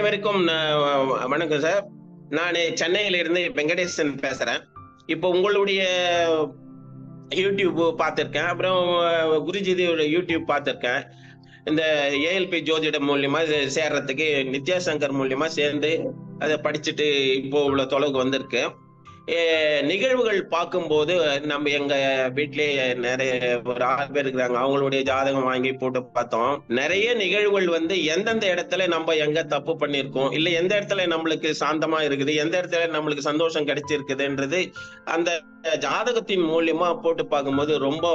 அனைவருக்கும் நான் வணக்கம் சார் நான் சென்னையில இருந்து வெங்கடேசன் பேசுறேன் இப்போ உங்களுடைய யூடியூப் பார்த்துருக்கேன் அப்புறம் குருஜிதியோட யூடியூப் பார்த்துருக்கேன் இந்த ஏஎல்பி ஜோதிடம் மூலியமா இது சேர்றதுக்கு நித்யாசங்கர் மூலியமா சேர்ந்து அதை படிச்சுட்டு இப்போ இவ்வளவு தொலைவுக்கு வந்திருக்கு ஏ, நிகழ்வுகள் பார்க்கும்போது நம்ம எங்க வீட்லயே நிறைய ஒரு ஆறு பேர் இருக்கிறாங்க அவங்களுடைய ஜாதகம் வாங்கி போட்டு பார்த்தோம் நிறைய நிகழ்வுகள் வந்து எந்தெந்த இடத்துல நம்ம எங்க தப்பு பண்ணியிருக்கோம் இல்ல எந்த இடத்துல நம்மளுக்கு சாந்தமா இருக்குது எந்த இடத்துல நம்மளுக்கு சந்தோஷம் கிடைச்சிருக்குதுன்றது அந்த ஜாதகத்தின் மூலியமா போட்டு பார்க்கும்போது ரொம்ப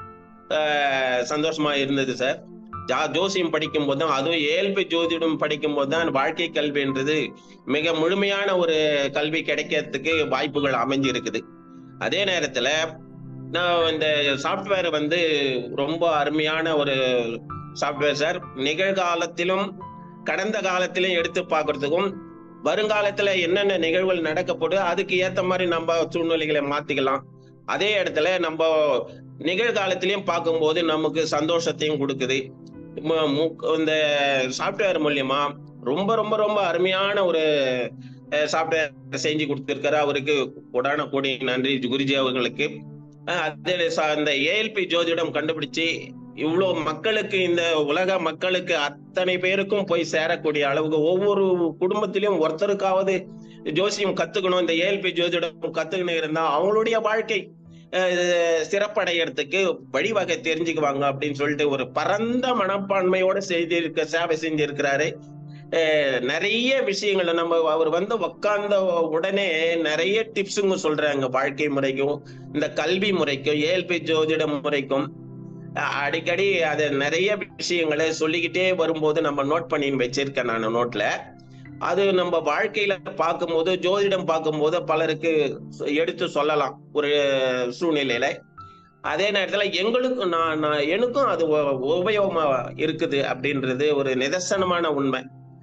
ஆஹ், சந்தோஷமா இருந்தது சார் ஜா ஜோசியம் படிக்கும் போது தான் அதுவும் ஏழ்பி ஜோதிடம் படிக்கும் போது தான் வாழ்க்கை கல்வின்றது மிக முழுமையான ஒரு கல்வி கிடைக்கிறதுக்கு வாய்ப்புகள் அமைஞ்சு இருக்குது அதே நேரத்துல நான் இந்த சாஃப்ட்வேர் வந்து ரொம்ப அருமையான ஒரு சாஃப்ட்வேர் சார் நிகழ்காலத்திலும் கடந்த காலத்திலும் எடுத்து பார்க்கறதுக்கும் வருங்காலத்துல என்னென்ன நிகழ்வுகள் நடக்கப்போது அதுக்கு ஏத்த மாதிரி நம்ம சூழ்நிலைகளை மாத்திக்கலாம் அதே இடத்துல நம்ம நிகழ்காலத்திலையும் பார்க்கும்போது நமக்கு சந்தோஷத்தையும் கொடுக்குது மு- மு- இந்த சாஃப்ட்வேர் மூலியமா ரொம்ப ரொம்ப ரொம்ப அருமையான ஒரு சாஃப்ட்வேர் செஞ்சு கொடுத்திருக்காரு அவருக்கு கொடான கோடி நன்றி குருஜி அவர்களுக்கு அஹ் அதே ச- அந்த ஏஎல்பி ஜோதிடம் கண்டுபிடிச்சு இவ்வளவு மக்களுக்கு இந்த உலக மக்களுக்கு அத்தனை பேருக்கும் போய் சேரக்கூடிய அளவுக்கு ஒவ்வொரு குடும்பத்திலும் ஒருத்தருக்காவது ஜோசியம் கத்துக்கணும் இந்த ஏஎல்பி ஜோதிடம் கத்துக்கணும் இருந்தா அவங்களுடைய வாழ்க்கை அஹ், சிறப்படையறதுக்கு வழிவகை தெரிஞ்சுக்குவாங்க அப்படின்னு சொல்லிட்டு ஒரு பரந்த மனப்பான்மையோட செய்திருக்க சேவை செஞ்சிருக்கிறாரு அஹ், நிறைய விஷயங்களை நம்ம அவர் வந்து உக்காந்த உடனே நிறைய டிப்ஸுங்க சொல்றாங்க வாழ்க்கை முறைக்கும் இந்த கல்வி முறைக்கும் ஏஎல்பி ஜோதிட முறைக்கும் அஹ், அடிக்கடி அது நிறைய விஷயங்களை சொல்லிக்கிட்டே வரும்போது நம்ம நோட் பண்ணி வச்சிருக்கேன் நான் நோட்ல அது நம்ம வாழ்க்கையில பார்க்கும்போது ஜோதிடம் பார்க்கும்போது பலருக்கு சொ- எடுத்து சொல்லலாம் ஒரு சூழ்நிலையில அதே நேரத்துல எங்களுக்கும் நான் நான் எனக்கும் அது உ- உபயோகமா இருக்குது அப்படின்றது ஒரு நிதர்சனமான உண்மை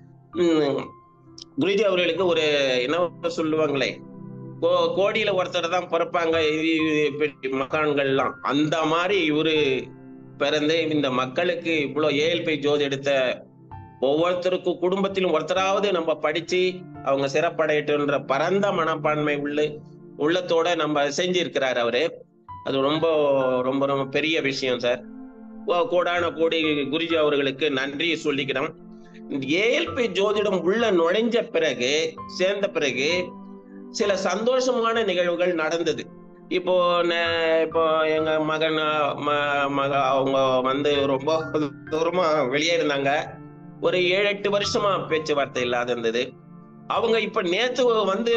உம் குருஜி அவர்களுக்கு ஒரு என்ன சொல்லுவாங்களே கோ- கோடியில ஒருத்தர் தான் பிறப்பாங்க இது- இது பெரிய மகான்கள்லாம் அந்த மாதிரி இவரு பிறந்து இந்த மக்களுக்கு இவ்வளவு ஏஎல்பி ஜோதி எடுத்த ஒவ்வொருத்தருக்கும் குடும்பத்திலும் ஒருத்தராவது நம்ம படிச்சு அவங்க சிறப்படையட்டுன்ற பரந்த மனப்பான்மை உள்ள உள்ளத்தோட நம்ம செஞ்சிருக்கிறார் அவரு அது ரொம்ப ரொம்ப ரொம்ப பெரிய விஷயம் சார் கோ- கோடான கோடி குருஜி அவர்களுக்கு நன்றி சொல்லிக்கிறோம் ஏஎல்பி ஜோதிடம் உள்ள நுழைஞ்ச பிறகு சேர்ந்த பிறகு சில சந்தோஷமான நிகழ்வுகள் நடந்தது இப்போ நே- இப்போ எங்க மகன் ம- மக அவங்க வந்து ரொம்ப தூரமா வெளியே இருந்தாங்க ஒரு ஏழு எட்டு வருஷமா பேச்சுவார்த்தை இல்லாத இருந்தது அவங்க இப்ப நேத்து வந்து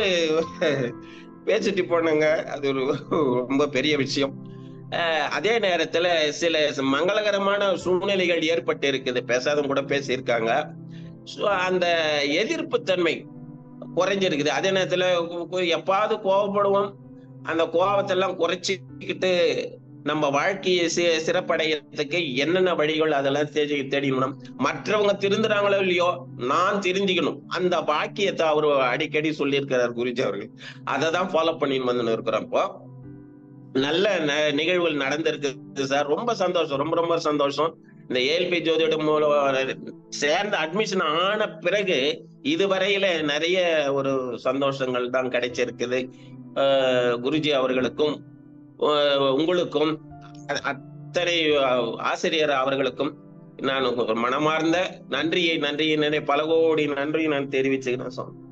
பேசிட்டு போனாங்க அது ஒரு ரொம்ப பெரிய விஷயம் அஹ் அதே நேரத்துல சில மங்களகரமான சூழ்நிலைகள் ஏற்பட்டு இருக்குது பேசாதவங்க கூட பேசியிருக்காங்க So, அந்த எதிர்ப்பு தன்மை குறைஞ்சிருக்குது அதே நேரத்துல கு- கு- எப்பாவது கோவப்படுவோம் அந்த கோபத்தெல்லாம் குறைச்சிக்கிட்டு நம்ம வாழ்க்கையை சி- சிறப்படையறதுக்கு என்னென்ன வழிகள் அதெல்லாம் தேடி தேடிக்கணும் மற்றவங்க திருந்துறாங்களோ இல்லையோ நான் தெரிஞ்சுக்கணும் அந்த வாக்கியத்தை அவர் அடிக்கடி சொல்லியிருக்கிறார் குருஜி அவர்கள் அதை தான் ஃபாலோ பண்ணின்னு வந்து இருக்கிறோம் இப்போ நல்ல ந- நிகழ்வுகள் நடந்திருக்கு சார் ரொம்ப சந்தோஷம் ரொம்ப ரொம்ப சந்தோஷம் இந்த ஏஎல்பி ஜோதிடம் மூலம் சேர்ந்த அட்மிஷன் ஆன பிறகு இதுவரையில நிறைய ஒரு சந்தோஷங்கள் தான் கிடைச்சிருக்குது அஹ் குருஜி அவர்களுக்கும் அஹ் உங்களுக்கும் அ- அத்தனை அஹ், ஆசிரியர் அவர்களுக்கும் நான் ஒரு மனமார்ந்த நன்றியை நன்றியை நினை பல கோடி நன்றி நான் தெரிவிச்சுக்கிறேன் சுவாமி